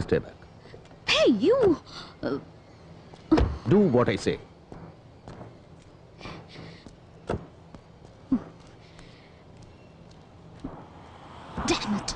Stay back Hey, you! Do what I say Damn it!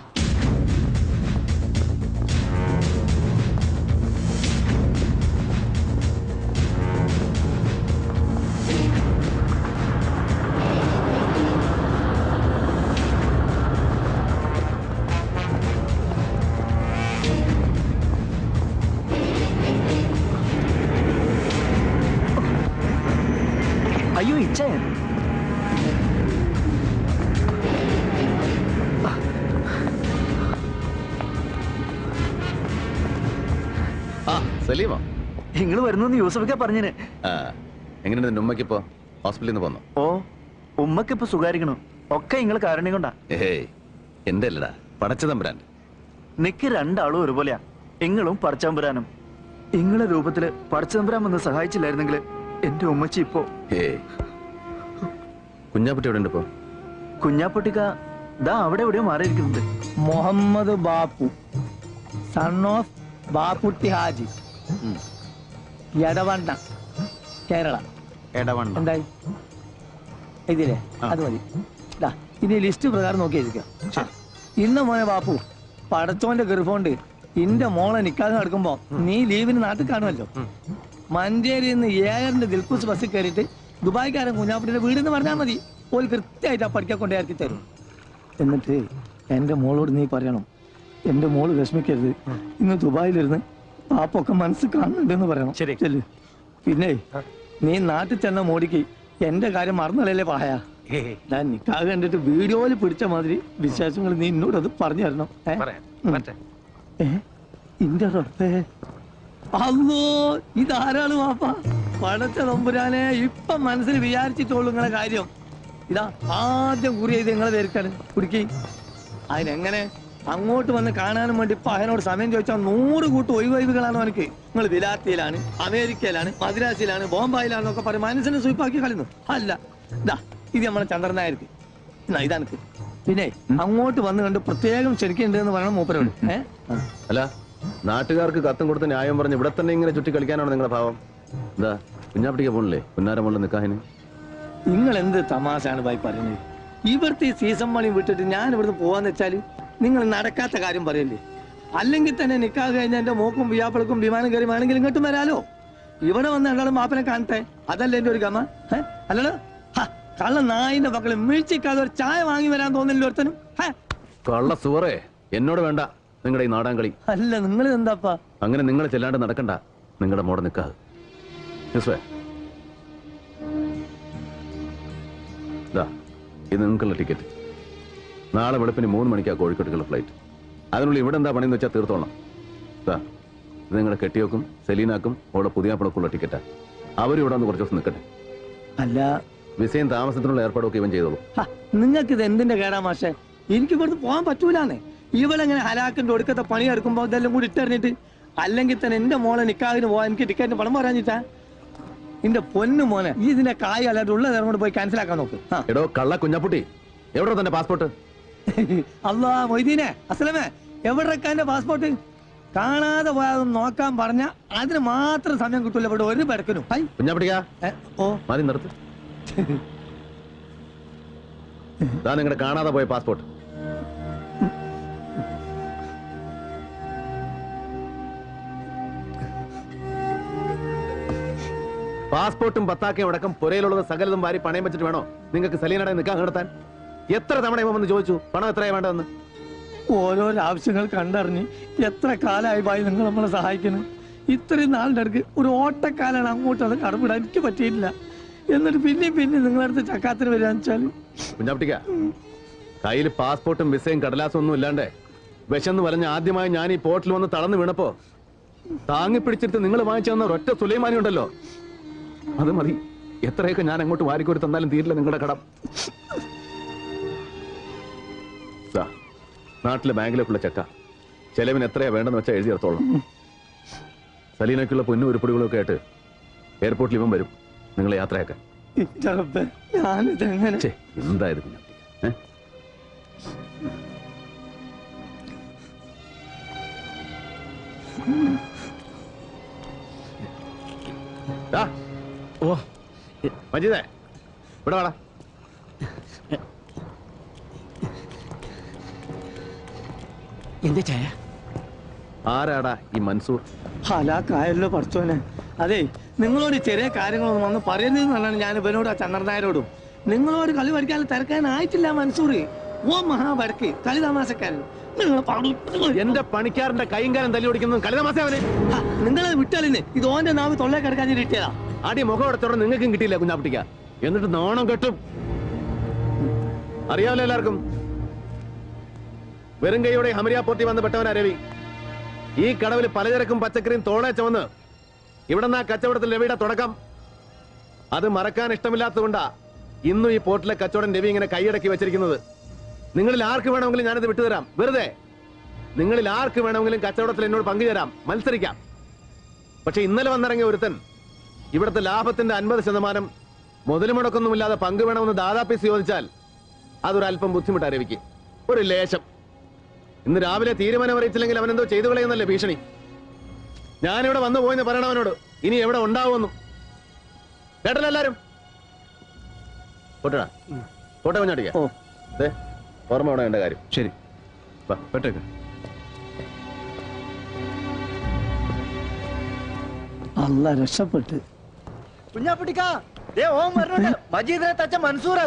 അയ്യോ ഇച്ചയൻ ആ സലീമോ നിങ്ങൾ വരുന്നു യൂസഫിക്ക പറഞ്ഞിന് ആ എങ്ങനെയുണ്ട് നിന്റെ ഉമ്മയ്ക്കിപ്പോ ഹോസ്പിറ്റലിൽ നിന്ന് പോന്നോ ഓ ഉമ്മക്ക് ഇപ്പൊ സുഖാരിക്കണു ഒക്കെ നിങ്ങൾ കാരണി കൊണ്ടാ ഏയ് എന്റെ അല്ലടാ പടച്ച തമ്പുരാൻ നിക്ക് രണ്ടാളും ഒരുപോലെയാ ഇങ്ങളും പടച്ചമ്പുരാനും ഇങ്ങളെ രൂപത്തില് പടച്ചമ്പുരാൻ വന്ന് സഹായിച്ചില്ലായിരുന്നെങ്കിൽ എന്റെ ഉമ്മച്ചി ഇപ്പോ ഏയ് കുഞ്ഞാപ്പറ്റി എവിടെ ഉണ്ട് ഇപ്പോ കുഞ്ഞാപ്പൊട്ടിക്ക ദാ അവിടെ എവിടെയോ മാറിയിരിക്കുന്നുണ്ട് മുഹമ്മദ് ബാപ്പു സൺ ഓഫ് ബാപ്പുട്ടി ഹാജി എടവണ്ണ കേരള എടവണ്ണ എന്തായി ഇതില്ലേ അത് മതി ദാ, ഇനി ലിസ്റ്റ് പ്രകാരം നോക്കി എഴുതിക്കാം ഇന്ന മോനെ ബാപ്പു പടച്ചോന്റെ ഗർഭമുണ്ട് ഇന്റെ മോളെ നിക്കാതെ നടക്കുമ്പോ നീ ലീവിന് നാട്ടിൽ കാണുമല്ലോ മഞ്ചേരിയിൽ നിന്ന് ഏഴറിന്റെ ദിൽക്കുസ് ബസ്സിൽ കയറിയിട്ട് ദുബായ്ക്കാരൻ കുഞ്ഞാപ്പിന്റെ വീടെന്ന് പറഞ്ഞാൽ മതി ഓൽ കൃത്യമായിട്ട് ആ പഠിക്കാൻ കൊണ്ടേ ഇറക്കി തരും എന്നിട്ട് എന്റെ മോളോട് നീ പറയണം എന്റെ മോള് വിഷമിക്കരുത് ഇന്ന് ദുബായിലിരുന്ന് പാപ്പൊക്കെ മനസ്സ് കാണുന്നുണ്ടെന്ന് പറയണം ശരി. ചെല്ല്. പിന്നെ നീ നാട്ടിൽ ചെന്ന മോടിക്ക് എന്റെ കാര്യം മറന്നല്ലേ പായ ഞാൻ നിക്കാഹ് കണ്ടിട്ട് വീഡിയോയിൽ പിടിച്ച മാതിരി വിശേഷങ്ങൾ നീ എന്നോട് അത് പറഞ്ഞു തരണം ഏ? ഉം. ഏ? ഇന്റെ റബ്ബേ അല്ലോ ഇതാരാണ് വാപ്പ പടച്ച തമ്പുരാനെ ഇപ്പൊ മനസ്സിൽ വിചാരിച്ചിട്ടുള്ളൂ നിങ്ങളെ കാര്യം ഇതാ ആദ്യം കുറി ചെയ്ത് നിങ്ങളെ പേർക്കാണ് കുടിക്കി അതിനെങ്ങനെ അങ്ങോട്ട് വന്ന് കാണാനും വേണ്ടി ഇപ്പൊ അതിനോട് സമയം ചോദിച്ചാൽ നൂറ് കൂട്ട് ഒഴിവൊഴിവുകളാണ് എനിക്ക് നിങ്ങൾ വിലാത്തിയിലാണ് അമേരിക്കയിലാണ് മദ്രാസിലാണ് ബോംബായിലാണെന്നൊക്കെ പറയും മനസ്സിനെ സൂപ്പാക്കി കളയുന്നു അല്ല ഇതാ ഇത് നമ്മളെ ചന്ദ്രനായിരിക്കും എന്നാ ഇതാണ് പിന്നെ അങ്ങോട്ട് വന്ന് കണ്ട് പ്രത്യേകം ക്ഷണിക്കുന്നുണ്ട് എന്ന് പറയണം മൂപ്പരോട് ഏഹ് അല്ല നാട്ടുകാർക്ക് കത്തും കൊടുത്ത് ന്യായം പറഞ്ഞ് ഇവിടെ തന്നെ ഇങ്ങനെ ചുറ്റി കളിക്കാനാണ് നിങ്ങളുടെ ഭാവം എന്താ കുഞ്ഞാപ്പട്ടിക്ക് പോണില്ലേ പുന്നാരം മുള്ള നിക്കാഹിന് നിങ്ങൾ എന്ത് തമാശയാണ് ഭായി പറയുന്നത് ഇവിടുത്തെ ഈ സീസൺ മണി വിട്ടിട്ട് ഞാൻ ഇവിടുന്ന് പോവാന്ന് വെച്ചാല് നിങ്ങൾ നടക്കാത്ത കാര്യം പറയല്ലേ അല്ലെങ്കിൽ തന്നെ നിക്കാഹ് കഴിഞ്ഞ എന്റെ മോക്കും വിയാപ്പിളക്കും വിമാനം കയറി വേണമെങ്കിൽ ഇങ്ങോട്ടും വരാലോ ഇവിടെ വന്ന് രണ്ടാളും മാപ്പനെ കാണട്ടെ അതല്ലേ എന്റെ ഒരു ഗമ ഏ? അല്ലല്ലോ ഹ, കള്ള നായിന്റെ മക്കളെ വീഴ്ചക്കാതെ ഒരു ചായ വാങ്ങി വരാൻ തോന്നില്ല ഒരുത്തനും ഹ, കള്ള സുവറേ എന്നോട് വേണ്ട നിങ്ങളുടെ ഈ നാടാൻ കളി അല്ല നിങ്ങൾ എന്താപ്പാ അങ്ങനെ നിങ്ങൾ ചെല്ലാണ്ട് നടക്കണ്ട നിങ്ങളുടെ മോടെ നിക്കാഹ് യൂസുഫേ. ദാ, ഇത് നിങ്ങൾക്കുള്ള ടിക്കറ്റ് നാളെ വെളുപ്പിന് മൂന്ന് മണിക്കാ കോഴിക്കോട്ടേക്കുള്ള ഫ്ലൈറ്റ് അതിനുള്ളിൽ ഇവിടെ എന്താ പണിയെന്ന് വെച്ചാൽ തീർത്തോണം ദാ, ഇത് നിങ്ങളുടെ കെട്ടിയോക്കും സെലീനാക്കും അവളുടെ പുതിയ പണക്കുള്ള ടിക്കറ്റാ അവരും ഇവിടെ വന്ന് കുറച്ച് ദിവസം നിൽക്കട്ടെ അല്ല വിസയും താമസത്തിനുള്ള ഏർപ്പാടൊക്കെ ഇവൻ ചെയ്തോളൂ നിങ്ങൾക്ക് ഇത് എന്തിന്റെ കേടാ മാഷെ എനിക്ക് ഇവിടുന്ന് പോകാൻ പറ്റൂലാന്നേ ഇവളെങ്ങനെ ഹലാക്കിന്റെ ഒടുക്കത്തെ പണി എടുക്കുമ്പോ ഇതെല്ലാം കൂടി ഇട്ടെറിഞ്ഞിട്ട് അല്ലെങ്കിൽ തന്നെ എന്റെ മോളെ നിക്കാഹിന് പോവാൻ എനിക്ക് ടിക്കറ്റിന് പണം പറയാഞ്ഞിട്ടാ എന്റെ പൊന്നു മോനെ ഈ ഇതിന്റെ കായ് അല്ലാണ്ട് ഉള്ള നേരം കൊണ്ട് പോയി ക്യാൻസൽ ആക്കാൻ നോക്ക് ആ. എടോ കള്ള കുഞ്ഞാപ്പുട്ടി എവിടെ തന്റെ പാസ്പോർട്ട് അല്ലാ മൊയ്തീനെ അസലമേ എവിടെക്കാന്റെ പാസ്പോർട്ട് കാണാതെ പോയാതൊന്ന് നോക്കാൻ പറഞ്ഞ അതിന് മാത്രം സമയം കിട്ടൂല ഇവിടെ ഒരു പെടക്കനും ഹൈ കുഞ്ഞാപ്പട്ടിക്കാ ഏ, ഓ മതി നിർത്ത് ഇതാ നിങ്ങളുടെ കാണാതെ പോയ പാസ്പോർട്ട് പാസ്പോർട്ടും പത്താക്കയും അടക്കം പുരയിലുള്ളത് സകലതും വാരി പണയം വെച്ചിട്ട് വേണോ നിങ്ങൾക്ക് സലീനടെ നിൽക്കാൻ നടത്താൻ എത്ര തവണ ഇവൻ വന്ന് ചോദിച്ചു പണം എത്രയാ വേണ്ടതെന്ന് ഓരോരോ ആവശ്യങ്ങൾ കണ്ടറിഞ്ഞ് എത്ര കാലമായി ബായി നിങ്ങൾ നമ്മളെ സഹായിക്കുന്നു ഇത്രയും നാളിന്റെ അടുക്ക് ഒരു ഓട്ടക്കാലാണ് അങ്ങോട്ട് അത് കടമിടാൻ എനിക്ക് പറ്റിയിട്ടില്ല എന്നിട്ട് പിന്നെയും പിന്നെ നിങ്ങളടുത്ത് ചക്കാത്തിന് വരികയെന്ന് വെച്ചാൽ കുഞ്ഞാപ്പട്ടിക്ക കയ്യിൽ പാസ്പോർട്ടും വിസയും കടലാസും ഒന്നും ഇല്ലാണ്ടേ വിശന്ന് വലഞ്ഞ് ആദ്യമായി ഞാൻ ഈ പോർട്ടിൽ വന്ന് തളർന്നു വീണപ്പോ താങ്ങി പിടിച്ചിട്ട് നിങ്ങൾ വാങ്ങിച്ചു തന്ന ഒരൊറ്റ സുലൈമാനി ഉണ്ടല്ലോ അത് മതി എത്രയൊക്കെ ഞാൻ അങ്ങോട്ട് വാരിക്കോരി തന്നാലും തീരില്ല നിങ്ങളുടെ കടം ദാ, നാട്ടിലെ ബാങ്കിലേക്കുള്ള ചെക്ക ചെലവിന് എത്രയാ വേണ്ടെന്ന് വെച്ചാൽ എഴുതി എടുത്തോളാം സലീനയ്ക്കുള്ള പൊന്നും ഉരുപ്പടികളൊക്കെ ആയിട്ട് എയർപോർട്ടിൽ ഇവൻ വരും നിങ്ങളെ യാത്രയാക്കാൻ ഞാനിതെങ്ങനെ ഛേ, എന്തായത് കുഞ്ഞാപ്പി ഏ ദാ, ഓ മജീദേ ഇവിടെ വാടാ എന്താ ചായ ആരാടാ ഈ മൻസൂർ ഹലാക്കായല്ലോ പഠിച്ചോനെ അതെ നിങ്ങളോട് ഈ ചെറിയ കാര്യങ്ങളൊന്നും വന്ന് പറയരുത് എന്നാണ് ഞാൻ ഇവനോട് ആ ചന്ദ്രനായരോടും നിങ്ങളോട് കളി പഠിക്കാൻ തിരക്കാനായിട്ടില്ല മൻസൂർ ഓ മഹാവരക്ക് കളി തമാശക്കാരൻ നിങ്ങൾ പാടു എന്റെ പണിക്കാരന്റെ കൈയും കാലം തല്ലി ഓടിക്കുന്നത് കളിതമാസേ അവന് നിങ്ങളെ വിട്ടലിന് ഇത് ഓന്റെ നാവ് തൊള്ളേ കിടക്കാൻ കിട്ടിയതാ ആടി മുഖം അടച്ചോടെ നിങ്ങൾക്കും കിട്ടിയില്ല കുഞ്ഞാപ്പിട്ടിക്ക എന്നിട്ട് നാണം കെട്ടും അറിയാമല്ലോ എല്ലാവർക്കും വെറും കൈയോടെ ഹമരിയ പോർട്ടി വന്ന് പെട്ടവനാ രവി ഈ കടവിൽ പലചരക്കും പച്ചക്കറിയും തോളെ ചുമന്ന് ഇവിടെ നിന്ന് ആ കച്ചവടത്തിൽ രവിയുടെ തുടക്കം അത് മറക്കാൻ ഇഷ്ടമില്ലാത്തതുകൊണ്ടാ ഇന്നും ഈ പോർട്ടിലെ കച്ചവടം രവി ഇങ്ങനെ കൈയടക്കി വെച്ചിരിക്കുന്നത് നിങ്ങളിൽ ആർക്ക് വേണമെങ്കിലും ഞാനത് വിട്ടുതരാം വെറുതെ നിങ്ങളിൽ ആർക്ക് വേണമെങ്കിലും കച്ചവടത്തിൽ എന്നോട് പങ്കുചേരാം മത്സരിക്കാം പക്ഷെ ഇന്നലെ വന്നിറങ്ങിയ ഒരുത്തൻ ഇവിടുത്തെ ലാഭത്തിന്റെ അൻപത് ശതമാനം മുതൽ മുടക്കൊന്നുമില്ലാതെ പങ്ക് വേണമെന്ന് ദാദാപ്പീസ് ചോദിച്ചാൽ അതൊരല്പം ബുദ്ധിമുട്ടാ രവിക്ക് ഒരു ലേശം ഇന്ന് രാവിലെ തീരുമാനം അറിയിച്ചില്ലെങ്കിൽ അവൻ എന്തോ ചെയ്തു കളയുന്നല്ലേ ഭീഷണി ഞാനിവിടെ വന്നു പോയെന്ന് പറയണവനോട് ഇനി എവിടെ ഉണ്ടാവുമെന്നും കേട്ടല്ലോ എല്ലാരും പോട്ടടാ പോട്ടെ കുഞ്ഞാട്ടിക്ക ഓ ദേ, ഓർമ്മ വേണം എന്റെ കാര്യം ശരി വാ, പെട്ടേക്ക് അല്ല രക്ഷപ്പെട്ട് കുഞ്ഞാപ്പിട്ടിക്കാ ദേ ഓം വരണുണ്ട് മജീദിനെ തച്ച മൻസൂർ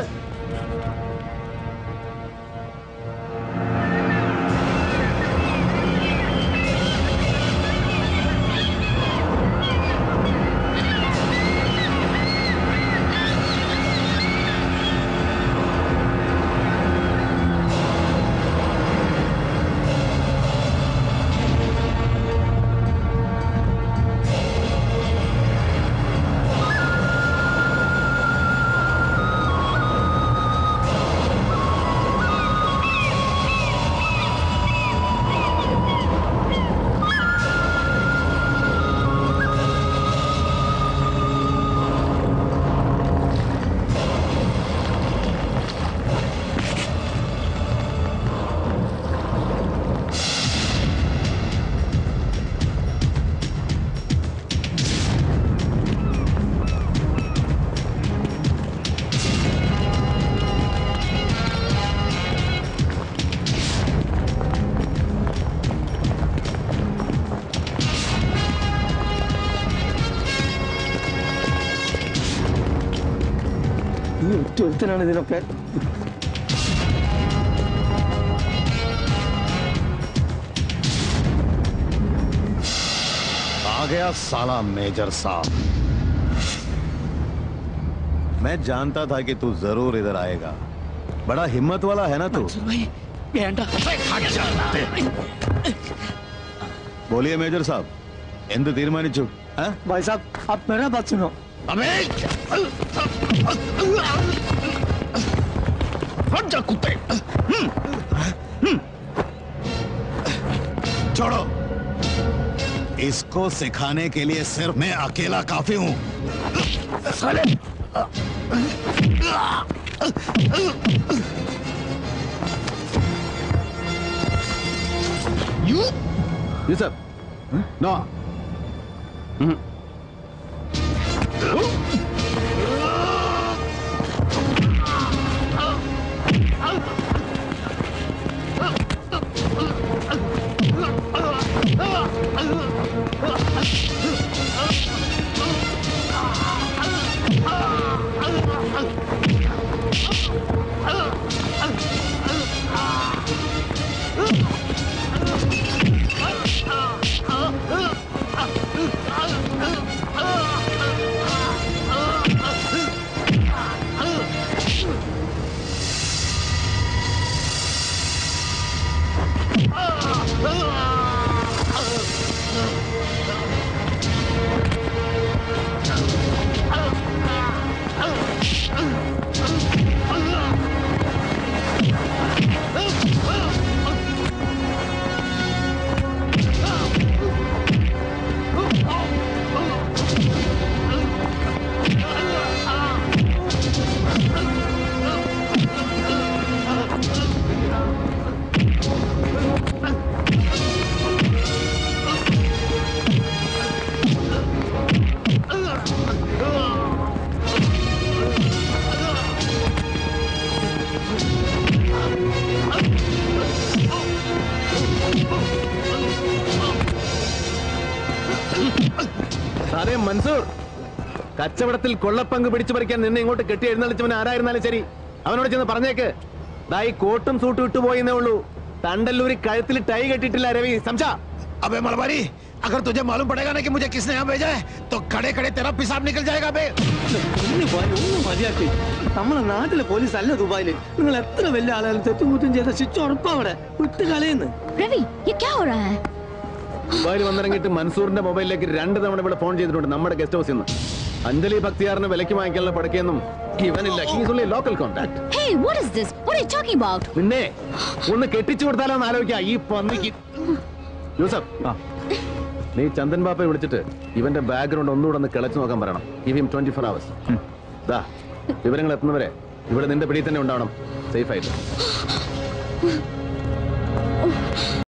ഈ ഒറ്റ ഒരുത്തനാണ് ഇതിനൊക്കെ आ गया साला मेजर साहब मैं जानता था कि तू जरूर इधर आएगा बड़ा हिम्मत वाला है ना तू വേണ്ട बोलिए मेजर साहब എന്ത് തീരുമാനിച്ചു ആ? भाई साहब आप मेरा बात सुनो अबे हट जा कुत्ते हम्म, हम्म। छोड़ो इसको सिखाने के लिए सिर्फ मैं अकेला काफी हूं साले യൂസഫ് നോ ഉം. സാറേ മൻസൂർ കച്ചവടത്തിൽ കൊള്ളപ്പങ്ക് പിടിച്ചു പറിക്കാൻ നിന്നെ ഇങ്ങോട്ട് കെട്ടി എഴുന്നള്ളിച്ചവൻ ആരായിരുന്നാലും ശരി അവനോട് ചെന്ന് പറഞ്ഞേക്ക് ദാ ഈ കോട്ടും സൂട്ടും ഇട്ടു പോയെന്നേ ഉള്ളൂ തണ്ടല്ലൂരി കഴുത്തിൽ ടൈ കെട്ടിട്ടില്ല രവി സംശാ अबे मलबारी अगर तुझे मालूम पड़ेगा ना कि मुझे किसने यहाँ भेजा है तो खड़े खड़े तेरा पिसाब निकल जाएगा बे ഒന്ന് പോയി, ഒന്ന് മതിയാക്കി നമ്മളെ നാട്ടിലെ പോലീസ് അല്ല ദുബായില് നിങ്ങൾ എത്ര വലിയ ആളായാലും തെറ്റുകുറ്റം ചെയ്ത ശിക്ഷ ഉറപ്പാ അവിടെ വിട്ട് കളയുന്നു रवि ये क्या हो रहा है ദുബായിൽ വന്നിറങ്ങിയിട്ട് മൻസൂറിന്റെ മൊബൈലിലേക്ക് രണ്ട് തവണ ഇവിടെ ഫോൺ ചെയ്തിട്ടുണ്ട് നമ്മുടെ ഗസ്റ്റ് ഹൗസിൽ നിന്ന് അഞ്ജലി ഭക്തിയാറിന് വിലക്ക് വാങ്ങിക്കാനുള്ള പടക്കൊന്നും ഇവനില്ല he's only local contact Hey, what is this? What are you talking about? നിന്നെ ഒന്ന് കെട്ടിച്ചു കൊടുത്താലോ എന്ന് ആലോചിക്കാം ഈ പന്നിക്ക് യൂസഫ് നീ ചന്ദൻ ബാപ്പയെ വിളിച്ചിട്ട് ഇവന്റെ ബാക്ക്ഗ്രൗണ്ട് ഒന്നുകൂടെ ഒന്ന് കിളച്ചു നോക്കാൻ പറയണം give him twenty four hours ദാ വിവരങ്ങൾ എത്തുന്നവരെ ഇവിടെ നിന്റെ പിടിയിൽ തന്നെ ഉണ്ടാവണം സേഫ് ആയിട്ട്